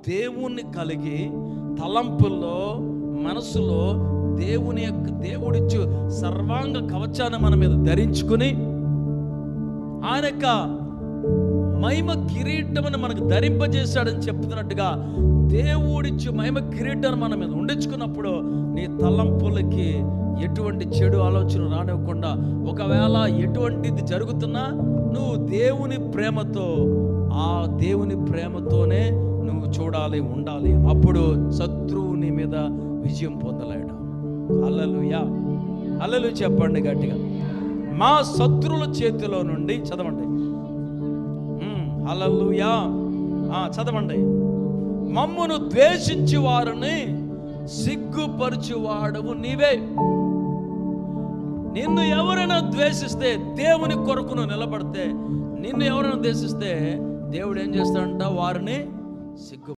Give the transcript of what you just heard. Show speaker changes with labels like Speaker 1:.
Speaker 1: దేవుణ్ణి కలిగి తలంపుల్లో మనసులో దేవుని యొక్క దేవుడిచ్చు సర్వాంగ కవచాన్ని మన మీద ధరించుకుని ఆయన యొక్క మహిమ కిరీటమును మనకు ధరింపజేశాడని చెప్తున్నట్టుగా దేవుడిచ్చు మహిమ కిరీటాన్ని మన మీద ఉండించుకున్నప్పుడు నీ తలంపులకి ఎటువంటి చెడు ఆలోచన రానివ్వకుండా ఒకవేళ ఎటువంటిది జరుగుతున్నా నువ్వు దేవుని ప్రేమతో ఆ దేవుని ప్రేమతోనే నువ్వు చూడాలి ఉండాలి అప్పుడు శత్రువు నీ మీద విజయం పొందలేడు అల్లలుయా అల్లలు చెప్పండి గట్టిగా మా శత్రువుల చేతిలో నుండి చదవండి హల్లెలూయా ఆ, చదవండి మమ్మును ద్వేషించి వారిని సిగ్గుపరచువాడవు నీవే నిన్ను ఎవరైనా ద్వేషిస్తే దేవుని కొరకు నువ్వు నిలబడితే నిన్ను ఎవరైనా ద్వేషిస్తే దేవుడు ఏం చేస్తాడంట వారిని సిగ్గు